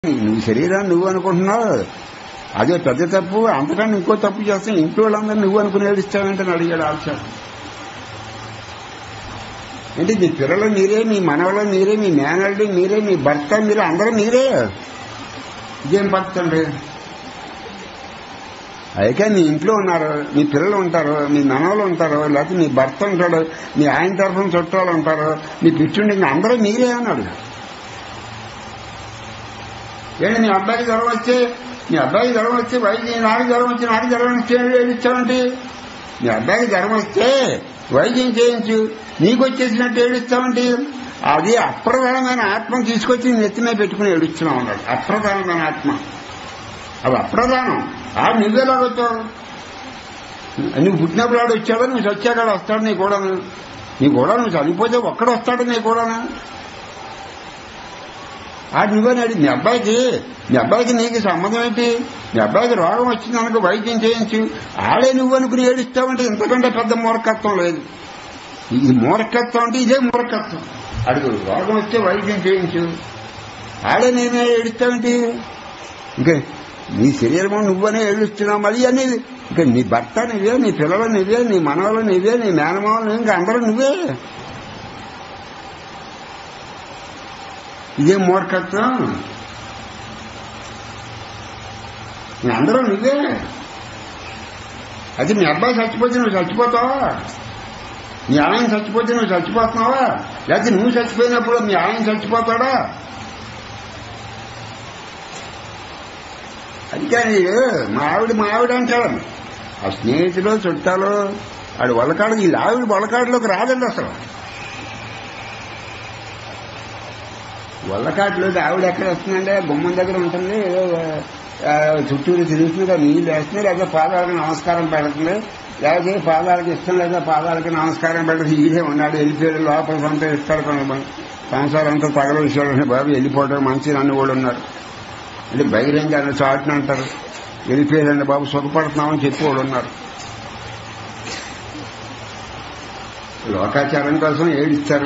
నువ్వు శరీరాన్ని నువ్వు అనుకుంటున్నావు అదే పెద్ద తప్పు అంతకన్నా ఇంకో తప్పు చేస్తాం ఇంట్లో వాళ్ళందరూ నువ్వు అనుకుని ఏడిస్తావంటే అని అడిగాడు ఆల్చాడు అంటే మీ పిల్లలు మీరే మీ మనవలు మీరే మీ మేనల్ని మీరే మీ భర్త మీరే అందరూ మీరే ఇదేం భర్త అండి అయితే మీ ఇంట్లో ఉన్నారు మీ పిల్లలు ఉంటారు మీ మనవలు ఉంటారు లేకపోతే మీ భర్త ఉంటాడు మీ ఆయన తరఫున చుట్టాలు ఉంటారు మీ పిచ్చుండి అందరూ మీరే అన్నాడు ఏంటి మీ అబ్బాయికి జ్వరం వచ్చి మీ అబ్బాయికి జ్వరం వచ్చి వైద్యం నాకు జ్వరం వచ్చి నాకు జ్వరం వచ్చి ఏడిస్తామంటే మీ అబ్బాయికి జ్వరం వస్తే వైద్యం చేయించు నీకు వచ్చేసినట్టు ఏడుస్తామంటే అది అప్రధానమైన ఆత్మను తీసుకొచ్చి నెత్తిమే పెట్టుకుని ఏడుస్తున్నావు అన్నాడు అప్రధానమైన ఆత్మ అది అప్రధానం ఆ నువ్వెలాగొచ్చావు నువ్వు పుట్టినప్పుడు ఆడు వచ్చాడు నువ్వు చచ్చాక వస్తాడు నీ కూడా నీ కూడా నువ్వు చనిపోతే ఒక్కడ వస్తాడు నీ కూడా ఆ నువ్వని మీ అబ్బాయికి మీ అబ్బాయికి నీకు సంబంధం ఏంటి మీ అబ్బాయికి రోగం వచ్చింది అనుకో వైద్యం చేయించు ఆడే నువ్వు అనుకుని ఏడుస్తావంటే ఇంతకంటే పెద్ద మూర్ఖత్వం లేదు ఇది మూర్ఖత్వం అంటే ఇదే మూర్ఖత్వం అడుగు రోగం వస్తే వైద్యం చేయించు ఆడే నేనే ఏడుస్తావేంటి ఇంకా నీ శరీరము నువ్వనే ఏడుస్తున్నావు మళ్ళీ అనేది ఇంకా నీ భర్త నువ్వే నీ పిల్లలు నువ్వే నీ మనవలు నువ్వే నీ మేనమావలు ఇంకా అందరూ నువ్వే ఇదే మూర్ఖత్వం అందరూ నువ్వే అది మీ అబ్బాయి చచ్చిపోతే నువ్వు చచ్చిపోతావా మీ ఆయన చచ్చిపోతే నువ్వు చచ్చిపోతున్నావా లేకపోతే నువ్వు చచ్చిపోయినప్పుడు మీ ఆయన చచ్చిపోతాడా అందుకని మా ఆవిడ మా ఆవిడ అంటాడు ఆ స్నేహితులు చుట్టాలు ఆడు వలకాడు ఈ ఆవిడ వలకాడులోకి రాదండి అసలు వల్లకాట్లోకి ఆవిడ ఎక్కడ వస్తుందంటే గుమ్మం దగ్గర ఉంటుంది ఏదో ఆ, చుట్టూరు తిరుగుతుంది నీళ్ళు వేస్తుంది లేదా పాదాలకు నమస్కారం పెడుతుంది లేకపోతే పాదాలకు ఇష్టం లేదా పాదాలకు నమస్కారం పెడుతుంది ఈడే ఉన్నాడు వెళ్ళిపోయాడు లోపల పంపే ఇస్తాడు కొన్ని సంసారం అంతా తగల విషయాలు బాబు వెళ్ళిపోవడం మంచి నన్ను కూడా ఉన్నారు అంటే బహిరంగ అన్న చాటున అంటారు వెళ్ళిపోయాడండి బాబు సుఖపడుతున్నామని చెప్పి కూడా ఉన్నారు లోకాచారం కోసం ఏడిస్తారు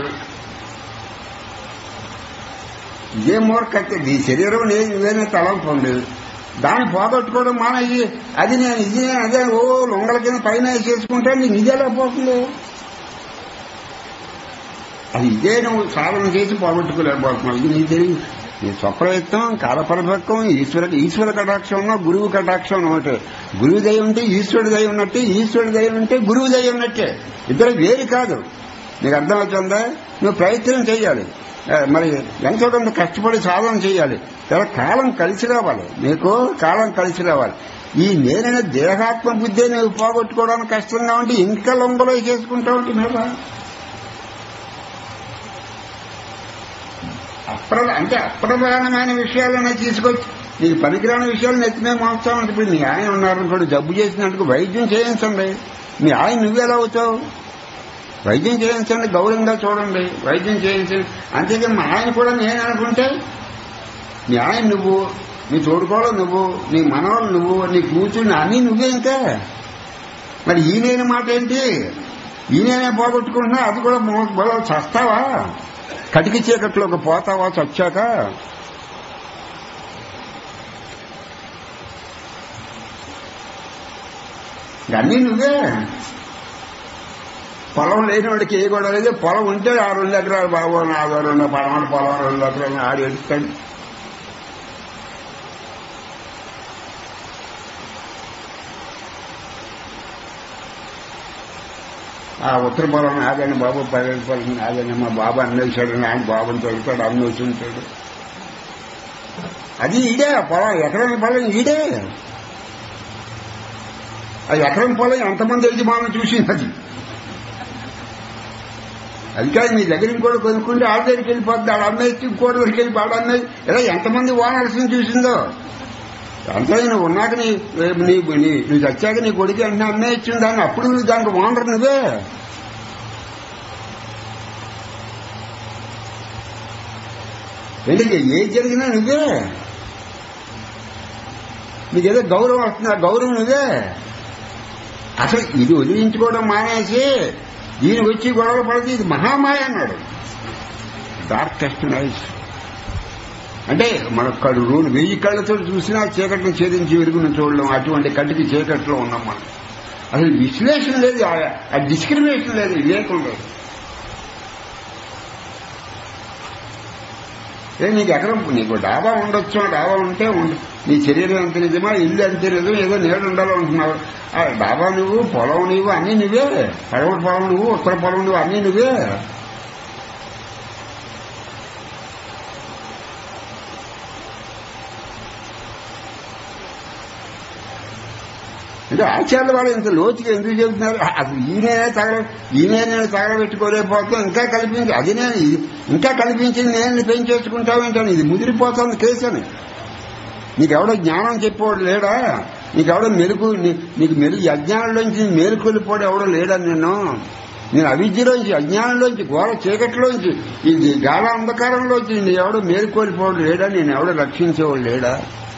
ఇదే మూర్ఖత్వం నీ శరీరం నేను ఇదేనే తలంపు ఉండేది దాన్ని పోగొట్టుకోవడం మానేసి అది నేను ఇది నేను అదే ఓ లొంగల కింద పైన చేసుకుంటే నీకు ఇదేలా పోతుంది అది ఇదే నువ్వు సాధన చేసి పోగొట్టుకోలేకపోతున్నావు ఇది నీకు తెలియదు నీ స్వప్రయత్నం కాలపరిపక్వం ఈశ్వర ఈశ్వర కటాక్షం ఉన్నా గురువు కటాక్షం ఒకటే గురువు దయ ఉంటే ఈశ్వరుడు దయ ఉన్నట్టే ఈశ్వరుడు దయ ఉంటే గురువు దయ ఉన్నట్టే ఇద్దరు వేరు కాదు నీకు అర్థమవుతుందా నువ్వు ప్రయత్నం చేయాలి ఆ, మరి ఎంతో కొంత కష్టపడి సాధన చేయాలి చాలా కాలం కలిసి రావాలి నీకు కాలం కలిసి రావాలి ఈ నేనైనా దేహాత్మ బుద్ధి నువ్వు పోగొట్టుకోవడానికి కష్టంగా ఉంటే ఇంకా లొంగలో చేసుకుంటావు అంటే మీద అప్ర అంటే అప్రధానమైన విషయాలనే తీసుకొచ్చి నీకు పనికిరాని విషయాలు నెత్తిమే మోస్తామంటే ఇప్పుడు మీ ఆయన ఉన్నారనుకోండి జబ్బు చేసినందుకు వైద్యం చేయించండి మీ ఆయన నువ్వెలా అవుతావు వైద్యం చేయించండి గౌరవంగా చూడండి వైద్యం చేయించండి అంతేకాని మా ఆయన కూడా నేను అనుకుంటే మీ ఆయన నువ్వు నీ తోడుకోవడం నువ్వు నీ మనవలు నువ్వు నీ కూతురు అన్నీ నువ్వే ఇంకా మరి ఈయన మాట ఏంటి ఈయననే పోగొట్టుకుంటున్నా అది కూడా మో- బలం చస్తావా కటికి చీకట్లోకి పోతావా చచ్చాక అన్నీ నువ్వే పొలం లేని వాడికి ఏ గొడవ లేదు పొలం ఉంటే ఆ రెండు ఎకరాలు బాబు నాదో రెండు పడమటి పొలం రెండు ఎకరాలు ఆడి ఎడుస్తాడు ఆ ఉత్తర పొలం ఆగని బాబు పదిహేను పొలం ఆగని మా బాబు అన్నేసాడు ఆయన బాబుని తొలుతాడు అన్ని వచ్చి ఉంటాడు అది ఈడే ఆ పొలం ఎకరం పొలం ఈడే ఆ ఎకరం పొలం ఎంతమంది యజమానులు చూసింది అది అది కాదు మీ దగ్గర ఇంకోటి కొనుక్కుంటే ఆడ దగ్గరికి వెళ్ళిపోద్ది ఆడ అమ్మేసి ఇంకోటి దగ్గరికి వెళ్ళి ఆడ అమ్మేసి ఇలా ఎంతమంది ఓనర్స్ చూసిందో అంతా నువ్వు ఉన్నాక నీ నీ నీ- నువ్వు చచ్చాక నీ కొడుకు వెంటనే అమ్మేయించింది దాన్ని అప్పుడు నువ్వు దానికి ఓనర్ నువ్వే ఎందుకు ఏది జరిగినా నువ్వే నీకేదో గౌరవం వస్తుంది ఆ గౌరవం నువ్వే అసలు ఇది వదిలించుకోవడం మానేసి దీనికి వచ్చి గొడవ పడితే ఇది మహామాయ అన్నాడు డార్కెస్ట్ నైస్ అంటే మన కడు రోజు వెయ్యి కళ్ళతో చూసినా చీకటిని ఛేదించి విరుగును చూడడం అటువంటి కంటికి చీకట్లో ఉన్నాం మనం అసలు విశ్లేషణ లేదు ఆ- ఆ డిస్క్రిమినేషన్ లేదు వివేకం లేదు ఏ నీకు ఎక్కడ నీకు డాబా ఉండొచ్చు ఆ డాబా ఉంటే ఉండు నీ శరీరం ఎంత నిజమా ఇల్లు ఎంత నిజం ఏదో నేడు ఉండాలనుకుంటున్నావు ఆ డాబా నువ్వు పొలం నువ్వు అన్నీ నువ్వే పడవ పొలం నువ్వు ఉత్తర పొలం నువ్వు అన్నీ నువ్వే అంటే ఆచార్య వాళ్ళు ఇంత లోతుగా ఎందుకు చెబుతున్నారు అసలు ఈయనే తగల ఈయనే నేను తగలబెట్టుకోలేకపోతాం ఇంకా కల్పించి అది నేను ఇది ఇంకా కల్పించింది నేను పెంచేసుకుంటావేంటాను ఇది ముదిరిపోతుంది కేసు అని నీకెవడో జ్ఞానం చెప్పేవాడు లేడా నీకెవడో మెరుగు నీ- నీకు మెరుగు అజ్ఞానంలోంచి మేలుకొలిపోడు ఎవడో లేడా నిన్ను నేను అవిద్యలోంచి అజ్ఞానంలోంచి ఘోర చీకటిలోంచి ఇది గాఢ అంధకారంలోంచి నేను ఎవడో మేలుకోలిపోవడం లేడా నేను ఎవడో రక్షించేవాడు లేడా